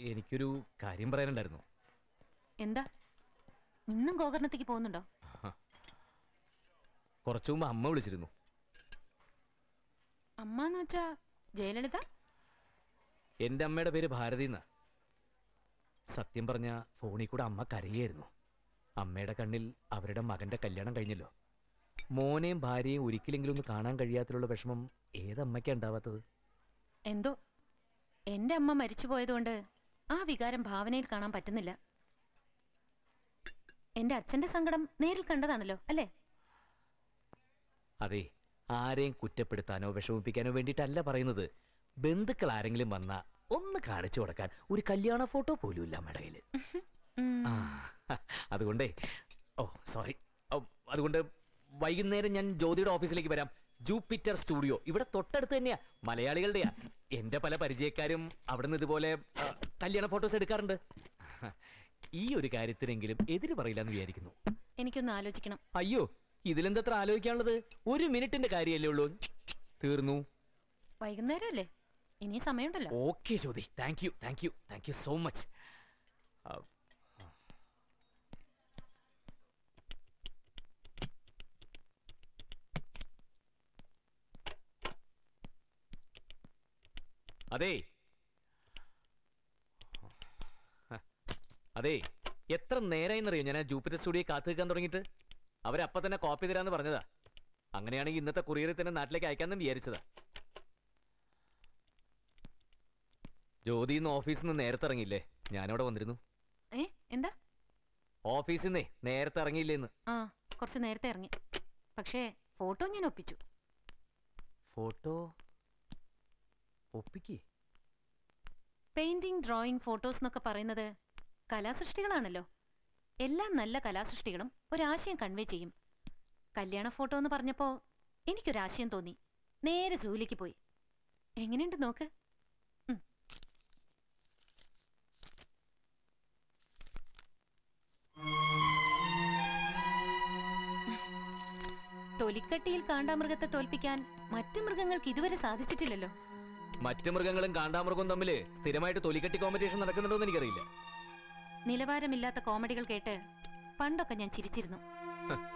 എനിക്കൊരു കാര്യം പറയാനുണ്ടായിരുന്നു എന്താ ഇന്നും ഗോകർണത്തേക്ക് പോകുന്നുണ്ടോ കുറച്ചു മുമ്പ് അമ്മ വിളിച്ചിരുന്നു അമ്മ എന്ന് വെച്ചാ ജയലളിത എൻ്റെ അമ്മയുടെ പേര് ഭാരതി എന്നാ സത്യം പറഞ്ഞ ഫോണിൽ കൂടെ അമ്മ കരയായിരുന്നു അമ്മയുടെ കണ്ണിൽ അവരുടെ മകന്റെ കല്യാണം കഴിഞ്ഞല്ലോ മോനെയും ഭാര്യയും ഒരിക്കലെങ്കിലും ഒന്ന് കാണാൻ കഴിയാത്തതിലുള്ള വിഷമം ഏതമ്മയ്ക്കാ ഉണ്ടാവാത്തത് എന്തോ എന്റെ അമ്മ മരിച്ചു പോയതുകൊണ്ട് ആ വികാരം ഭാവനയിൽ കാണാൻ പറ്റുന്നില്ല എന്റെ അച്ഛന്റെ സങ്കടം നേരിൽ കണ്ടതാണല്ലോ അല്ലേ അതെ ആരെയും കുറ്റപ്പെടുത്താനോ വിഷമിപ്പിക്കാനോ വേണ്ടിയിട്ടല്ല പറയുന്നത് ബന്ധുക്കൾ ആരെങ്കിലും വന്നാ ഒന്ന് കാണിച്ചു കൊടുക്കാൻ ഒരു കല്യാണ ഫോട്ടോ പോലും ഇല്ല അമ്മയുടെ കയ്യില് ഉം. ആ, അതുകൊണ്ടേ ഓ സോറി അതുകൊണ്ട് വൈകുന്നേരം ഞാൻ ജ്യോതിയുടെ ഓഫീസിലേക്ക് വരാം ജൂപ്പിറ്റർ സ്റ്റുഡിയോ ഇവിടെ തൊട്ടടുത്ത് തന്നെയാ മലയാളികളുടെയാ എന്റെ പല പരിചയക്കാരും അവിടെ നിന്ന് ഇതുപോലെ ആ, കല്യാണ ഫോട്ടോസ് എടുക്കാറുണ്ട് ഈ ഒരു കാര്യത്തിനെങ്കിലും എതിര് പറയില്ല എന്ന് വിചാരിക്കുന്നു എനിക്കൊന്ന് ആലോചിക്കണം അയ്യോ ഇതിലെന്തത്ര ആലോചിക്കാനുള്ളത് ഒരു മിനിറ്റിന്റെ കാര്യമല്ലേ ഉള്ളൂ തീർന്നു വൈകുന്നേരം അല്ലേ ഇനി സമയമുണ്ടല്ലോ okay Jyothi thank you thank you thank you so much അതെ അതെ എത്ര നേരമായിന്നറിയോ ഞാൻ ആ ജൂപ്പിറ്റർ സ്റ്റുഡിയോ കാത്തു നിൽക്കാൻ തുടങ്ങിയിട്ട് അവരപ്പം തന്നെ കോപ്പി തരാന്ന് പറഞ്ഞതാ അങ്ങനെയാണെങ്കിൽ ഇന്നത്തെ കുറിയറിൽ തന്നെ നാട്ടിലേക്ക് അയക്കാമെന്ന് വിചാരിച്ചതാ ജ്യോതി ഇന്ന് ഓഫീസിൽ നിന്ന് നേരത്തെ ഇറങ്ങിയില്ലേ ഞാനവിടെ വന്നിരുന്നു ഏ എന്താ ഓഫീസിൽ നിന്നേ നേരത്തെ ഇറങ്ങിയില്ലേന്ന് ആ കുറച്ച് നേരത്തെ ഇറങ്ങി പക്ഷേ ഫോട്ടോ ഞാൻ ഒപ്പിച്ചു ഫോട്ടോ ഒപ്പിക്കേ പെയിന്റിംഗ് ഡ്രോയിങ് ഫോട്ടോസ് എന്നൊക്കെ പറയുന്നത് കലാസൃഷ്ടികളാണല്ലോ എല്ലാ നല്ല കലാസൃഷ്ടികളും ഒരാശയം കൺവേ ചെയ്യും കല്യാണ ഫോട്ടോ എന്ന് പറഞ്ഞപ്പോ എനിക്കൊരാശയം തോന്നി നേരെ ജോലിക്ക് പോയി എങ്ങനെയുണ്ട് നോക്ക് ഉം. തൊലിക്കട്ടിയിൽ കാണ്ടാമൃഗത്തെ തോൽപ്പിക്കാൻ മറ്റു മൃഗങ്ങൾക്ക് ഇതുവരെ സാധിച്ചിട്ടില്ലല്ലോ മറ്റു മൃഗങ്ങളും കാണ്ടാമൃഗവും തമ്മിൽ സ്ഥിരമായിട്ട് തൊലിക്കട്ടി കോമ്പറ്റീഷൻ നടക്കുന്നുണ്ടോ എന്ന് എനിക്കറിയില്ല നിലവാരമില്ലാത്ത കോമഡികൾ കേട്ട് പണ്ടൊക്കെ ഞാൻ ചിരിച്ചിരുന്നു ഹ,